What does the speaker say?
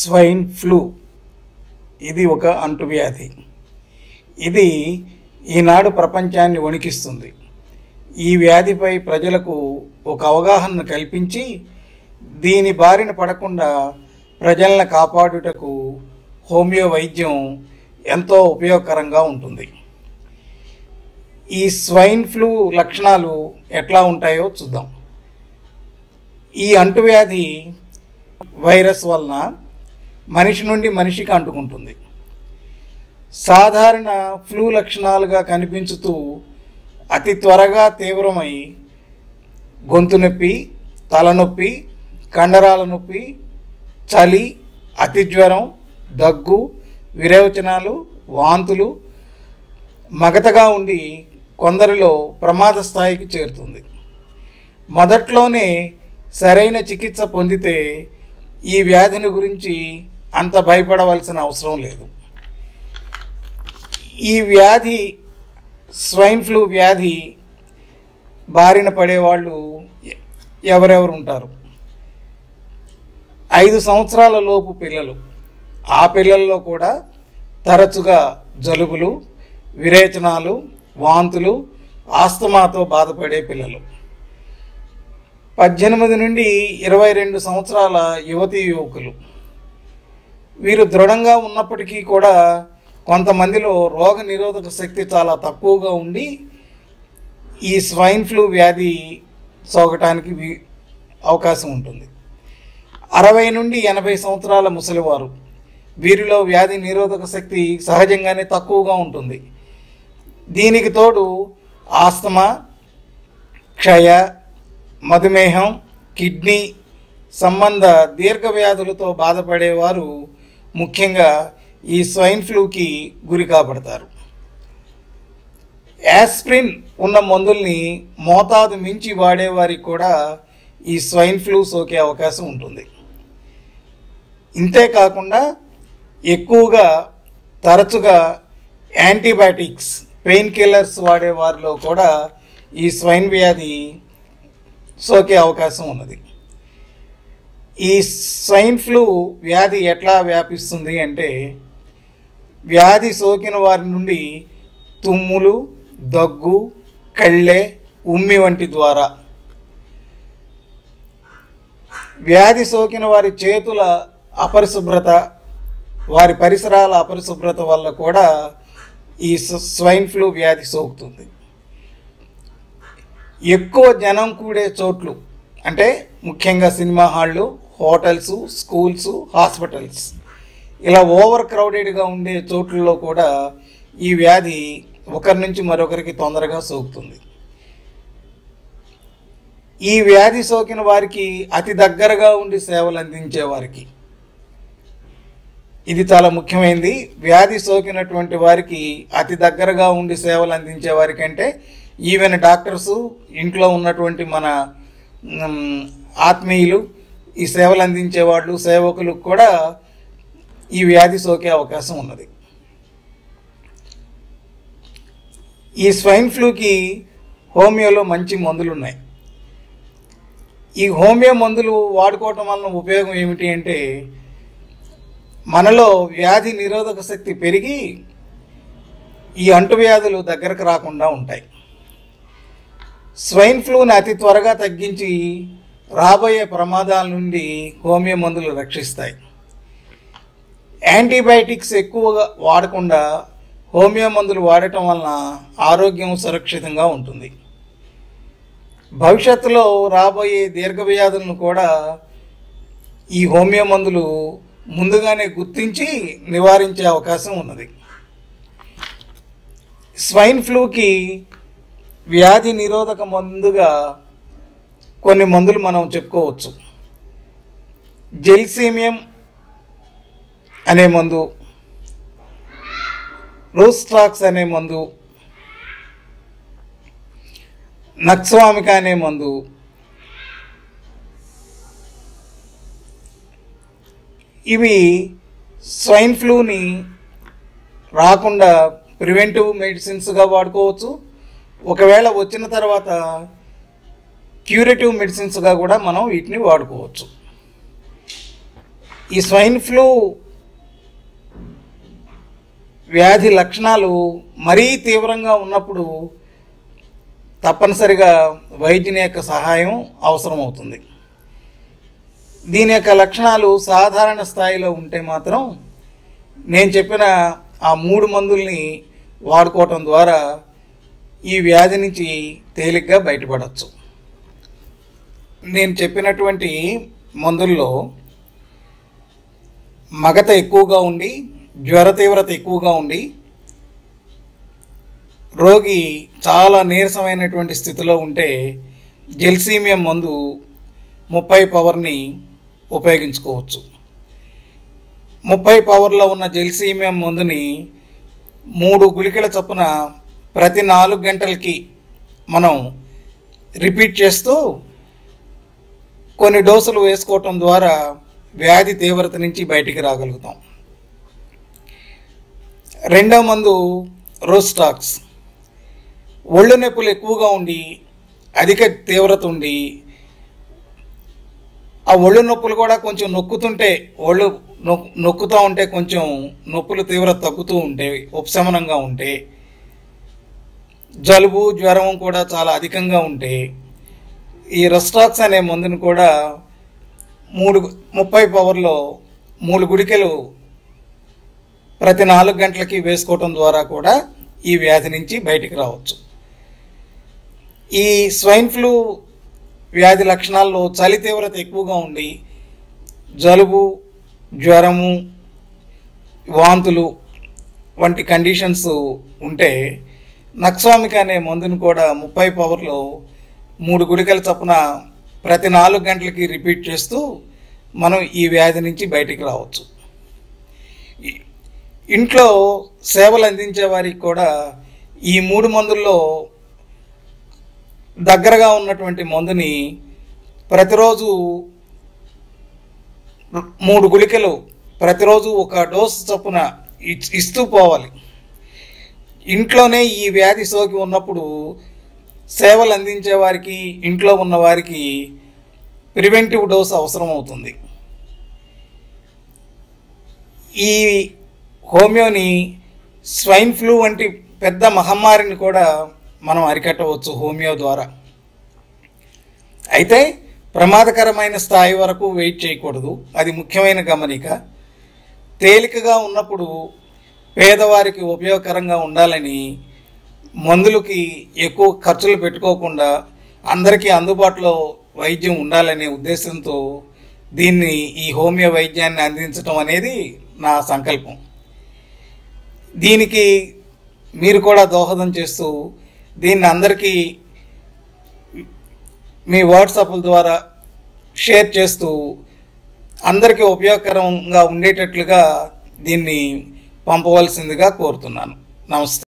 swine flu ఇది ఒక అంటువ్యాధి ఇది ఈనాడు ప్రపంచాన్ని వణికిస్తుంది ఈ వ్యాధిపై ప్రజలకు ఒక అవగాహన కల్పించి దీని బారిన పడకుండా ప్రజలను కాపాడుటకు హోమియో వైద్యం ఎంతో ఉపయోగకరంగా ఉంటుంది ఈ స్వైన్ ఫ్లూ లక్షణాలు ఎట్లా ఉంటాయో చూద్దాం ఈ అంటువ్యాధి వైరస్ వలన మనిషి నుండి మనిషికి అంటుకుంటుంది సాధారణ ఫ్లూ లక్షణాలుగా కనిపించుతూ అతి త్వరగా తీవ్రమై గొంతు నొప్పి తలనొప్పి కండరాల నొప్పి చలి అతి జ్వరం దగ్గు విరేవచనాలు వాంతులు మగతగా ఉండి కొందరిలో ప్రమాద స్థాయికి చేరుతుంది మొదట్లోనే సరైన చికిత్స పొందితే ఈ వ్యాధిని గురించి అంత భయపడవలసిన అవసరం లేదు ఈ వ్యాధి స్వైన్ ఫ్లూ వ్యాధి బారిన పడేవాళ్ళు ఎ- ఎవరెవరు ఉంటారు ఐదు సంవత్సరాల లోపు పిల్లలు ఆ పిల్లల్లో కూడా తరచుగా జలుబులు విరేచనాలు వాంతులు ఆస్తమాతో బాధపడే పిల్లలు పద్దెనిమిది నుండి ఇరవై రెండు సంవత్సరాల యువతీ యువకులు వీరు దృఢంగా ఉన్నప్పటికీ కూడా కొంతమందిలో రోగ నిరోధక శక్తి చాలా తక్కువగా ఉండి ఈ స్వైన్ ఫ్లూ వ్యాధి సోకటానికి వి- అవకాశం ఉంటుంది అరవై నుండి ఎనభై సంవత్సరాల ముసలివారు వీరిలో వ్యాధి నిరోధక శక్తి సహజంగానే తక్కువగా ఉంటుంది దీనికి తోడు ఆస్తమా క్షయ మధుమేహం కిడ్నీ సంబంధ దీర్ఘ వ్యాధులతో బాధపడేవారు ముఖ్యంగా ఈ స్వైన్ ఫ్లూకి గురి కాబడతారు యాస్ప్రిన్ ఉన్న మందుల్ని మోతాదు మించి వాడేవారికి కూడా ఈ స్వైన్ ఫ్లూ సోకే అవకాశం ఉంటుంది ఇంతే కాకుండా ఎక్కువగా తరచుగా యాంటీబయాటిక్స్ పెయిన్ కిల్లర్స్ వాడే వారిలో కూడా ఈ స్వైన్ వ్యాధి సోకే అవకాశం ఉన్నది ఈ స్వైన్ ఫ్లూ వ్యాధి ఎట్లా వ్యాపిస్తుంది అంటే వ్యాధి సోకిన వారి నుండి తుమ్ములు దగ్గు కళ్ళె ఉమ్మి వంటి ద్వారా వ్యాధి సోకిన వారి చేతుల అపరిశుభ్రత వారి పరిసరాల అపరిశుభ్రత వల్ల కూడా ఈ స్వ- స్వైన్ ఫ్లూ వ్యాధి సోకుతుంది ఎక్కువ జనం కూడే చోట్లు అంటే ముఖ్యంగా సినిమా హాళ్ళు హోటల్స్ స్కూల్స్ హాస్పిటల్స్ ఇలా ఓవర్ క్రౌడెడ్గా ఉండే చోట్లలో కూడా ఈ వ్యాధి ఒకరి నుంచి మరొకరికి తొందరగా సోకుతుంది ఈ వ్యాధి సోకిన వారికి అతి దగ్గరగా ఉండి సేవలు అందించే వారికి ఇది చాలా ముఖ్యమైనది వ్యాధి సోకినటువంటి వారికి అతి దగ్గరగా ఉండి సేవలు అందించే వారికి అంటే ఈవెన్ డాక్టర్స్ ఇంట్లో ఉన్నటువంటి మన మ్, ఆత్మీయులు ఈ సేవలు అందించే వాళ్ళు సేవకులకు కూడా ఈ వ్యాధి సోకే అవకాశం ఉన్నది ఈ స్వైన్ ఫ్లూకి హోమియోలో మంచి మందులు ఉన్నాయి ఈ హోమియో మందులు వాడుకోవటం వలన ఉపయోగం ఏమిటి అంటే మనలో వ్యాధి నిరోధక శక్తి పెరిగి ఈ అంటువ్యాధులు దగ్గరకు రాకుండా ఉంటాయి స్వైన్ ఫ్లూని అతి త్వరగా తగ్గించి రాబోయే ప్రమాదాల నుండి హోమియో మందులు రక్షిస్తాయి యాంటీబయాటిక్స్ ఎక్కువగా వాడకుండా హోమియో మందులు వాడటం వలన ఆరోగ్యం సురక్షితంగా ఉంటుంది భవిష్యత్తులో రాబోయే దీర్ఘ వ్యాధులను కూడా ఈ హోమియో మందులు ముందుగానే గుర్తించి నివారించే అవకాశం ఉన్నది స్వైన్ ఫ్లూకి వ్యాధి నిరోధక మందుగా కొన్ని మందులు మనం చెప్పుకోవచ్చు జెల్సీమియం అనే మందు రోస్ట్రాక్స్ అనే మందు నక్స్వామిక అనే మందు ఇవి స్వైన్ ఫ్లూని రాకుండా ప్రివెంటివ్ మెడిసిన్స్గా వాడుకోవచ్చు ఒకవేళ వచ్చిన తర్వాత క్యూరేటివ్ మెడిసిన్స్గా కూడా మనం వీటిని వాడుకోవచ్చు ఈ స్వైన్ ఫ్లూ వ్యాధి లక్షణాలు మరీ తీవ్రంగా ఉన్నప్పుడు తప్పనిసరిగా వైద్యుని యొక్క సహాయం అవసరమవుతుంది దీని యొక్క లక్షణాలు సాధారణ స్థాయిలో ఉంటే మాత్రం నేను చెప్పిన ఆ మూడు మందుల్ని వాడుకోవటం ద్వారా ఈ వ్యాధి నుంచి తేలిగ్గా బయటపడవచ్చు నేను చెప్పినటువంటి మందుల్లో మగత ఎక్కువగా ఉండి జ్వర తీవ్రత ఎక్కువగా ఉండి రోగి చాలా నీరసమైనటువంటి స్థితిలో ఉంటే జెల్సీమియం మందు ముప్పై పవర్ని ఉపయోగించుకోవచ్చు ముప్పై పవర్లో ఉన్న జెల్సీమియం మందుని మూడు గుళికల చొప్పున ప్రతి నాలుగు గంటలకి మనం రిపీట్ చేస్తూ కొన్ని డోసులు వేసుకోవటం ద్వారా వ్యాధి తీవ్రత నుంచి బయటికి రాగలుగుతాం రెండవ మందు రోస్టాక్స్ ఒళ్ళు నొప్పులు ఎక్కువగా ఉండి అధిక తీవ్రత ఉండి ఆ ఒళ్ళు నొప్పులు కూడా కొంచెం నొక్కుతుంటే ఒళ్ళు నొక్ నొక్కుతూ ఉంటే కొంచెం నొప్పులు తీవ్రత తగ్గుతూ ఉంటే ఉపశమనంగా ఉంటే జలుబు జ్వరం కూడా చాలా అధికంగా ఉంటే ఈ రెస్టాక్స్ అనే మందును కూడా మూడు ముప్పై పవర్లో మూడు గుడికెలు ప్రతి నాలుగు గంటలకి వేసుకోవటం ద్వారా కూడా ఈ వ్యాధి నుంచి బయటికి రావచ్చు ఈ స్వైన్ ఫ్లూ వ్యాధి లక్షణాల్లో చలి తీవ్రత ఎక్కువగా ఉండి జలుబు జ్వరము వాంతులు వంటి కండిషన్స్ ఉంటే నక్సామిక్ అనే మందును కూడా ముప్పై పవర్లో మూడు గుడికల చొప్పున ప్రతి నాలుగు గంటలకి రిపీట్ చేస్తూ మనం ఈ వ్యాధి నుంచి బయటికి రావచ్చు ఈ- ఇంట్లో సేవలు అందించే వారికి కూడా ఈ మూడు మందుల్లో దగ్గరగా ఉన్నటువంటి మందుని ప్రతిరోజు మూడు గుళికలు ప్రతిరోజు ఒక డోసు చొప్పున ఇచ్- ఇస్తూ పోవాలి ఇంట్లోనే ఈ వ్యాధి సోకి ఉన్నప్పుడు సేవలు అందించే వారికి ఇంట్లో ఉన్న వారికి ప్రివెంటివ్ డోస్ అవసరం అవుతుంది ఈ హోమియోని స్వైన్ ఫ్లూ వంటి పెద్ద మహమ్మారిని కూడా మనం అరికట్టవచ్చు హోమియో ద్వారా అయితే ప్రమాదకరమైన స్థాయి వరకు వెయిట్ చేయకూడదు అది ముఖ్యమైన గమనిక తేలికగా ఉన్నప్పుడు పేదవారికి ఉపయోగకరంగా ఉండాలని మందులకి ఎక్కువ ఖర్చులు పెట్టుకోకుండా అందరికీ అందుబాటులో వైద్యం ఉండాలనే ఉద్దేశంతో దీన్ని ఈ హోమియో వైద్యాన్ని అందించడం అనేది నా సంకల్పం దీనికి మీరు కూడా దోహదం చేస్తూ దీన్ని అందరికీ మీ వాట్సాప్ల ద్వారా షేర్ చేస్తూ అందరికీ ఉపయోగకరంగా ఉండేటట్లుగా దీన్ని పంపవలసిందిగా కోరుతున్నాను నమస్తే